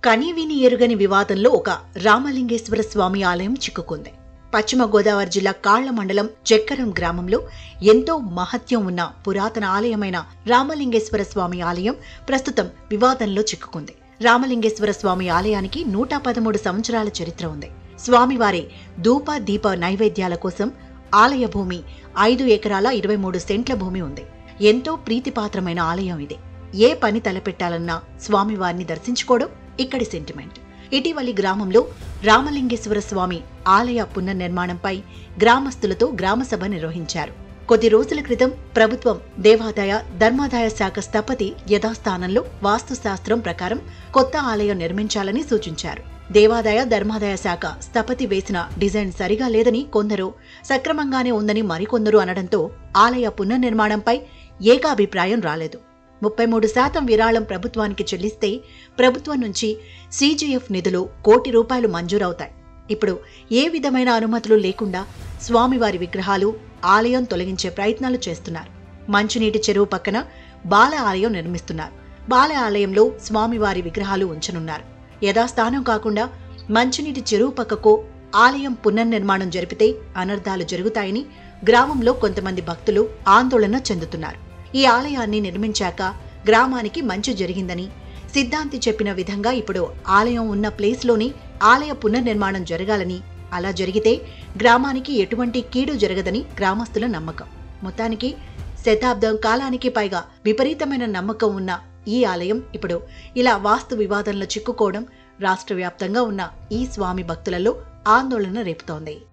కనీవిని ఎరుగని వివాదంలో ఒక రామలింగేశ్వర స్వామి ఆలయం చిక్కుకుంది పశ్చిమ గోదావరి జిల్లా కాళ్ల మండలం చెక్కరం గ్రామంలో ఎంతో మహత్యం ఉన్న పురాతన ఆలయమైన రామలింగేశ్వర స్వామి ఆలయం ప్రస్తుతం వివాదంలో చిక్కుకుంది రామలింగేశ్వర స్వామి ఆలయానికి నూట పదమూడు సంవత్సరాల చరిత్ర ఉంది స్వామివారి ధూప దీప నైవేద్యాల కోసం ఆలయ భూమి ఐదు ఎకరాల ఇరవై మూడు సెంట్ల భూమి ఉంది ఎంతో ప్రీతిపాత్రమైన ఆలయం ఇది ఏ పని తలపెట్టాలన్నా స్వామివారిని దర్శించుకోవడం ఇక్కడి సెంటిమెంట్ ఇటీవలి గ్రామంలో రామలింగేశ్వర స్వామి ఆలయ పునర్నిర్మాణంపై గ్రామస్తులతో గ్రామసభ నిర్వహించారు కొద్ది రోజుల క్రితం ప్రభుత్వం దేవాదాయ ధర్మాదాయ శాఖ స్థపతి యథాస్థానంలో వాస్తుశాస్త్రం ప్రకారం కొత్త ఆలయం నిర్మించాలని సూచించారు దేవాదాయ ధర్మాదాయ శాఖ స్థపతి వేసిన డిజైన్ సరిగా లేదని కొందరు సక్రమంగానే ఉందని మరికొందరు అనడంతో ఆలయ పునర్నిర్మాణంపై ఏకాభిప్రాయం రాలేదు ముప్పై మూడు శాతం విరాళం ప్రభుత్వానికి చెల్లిస్తే ప్రభుత్వం నుంచి సీజీఎఫ్ నిధులు కోటి రూపాయలు మంజూరవుతాయి ఇప్పుడు ఏ విధమైన అనుమతులు లేకుండా స్వామివారి విగ్రహాలు ఆలయం తొలగించే ప్రయత్నాలు చేస్తున్నారు మంచినీటి చెరువు పక్కన బాల ఆలయం నిర్మిస్తున్నారు బాల ఆలయంలో స్వామివారి విగ్రహాలు ఉంచనున్నారు యథాస్థానం కాకుండా మంచినీటి చెరువు పక్కకు ఆలయం పునర్నిర్మాణం జరిపితే అనర్థాలు జరుగుతాయని గ్రామంలో కొంతమంది భక్తులు ఆందోళన చెందుతున్నారు ఈ ఆలయాన్ని నిర్మించాక గ్రామానికి మంచి జరిగిందని సిద్ధాంతి చెప్పిన విధంగా ఇప్పుడు ఆలయం ఉన్న ప్లేస్లోనే ఆలయ పునర్నిర్మాణం జరగాలని అలా జరిగితే గ్రామానికి ఎటువంటి కీడు జరగదని గ్రామస్తుల నమ్మకం మొత్తానికి శతాబ్దం కాలానికి పైగా విపరీతమైన నమ్మకం ఉన్న ఈ ఆలయం ఇప్పుడు ఇలా వాస్తు వివాదంలో చిక్కుకోవడం రాష్ట్ర వ్యాప్తంగా ఉన్న ఈ స్వామి భక్తులలో ఆందోళన రేపుతోంది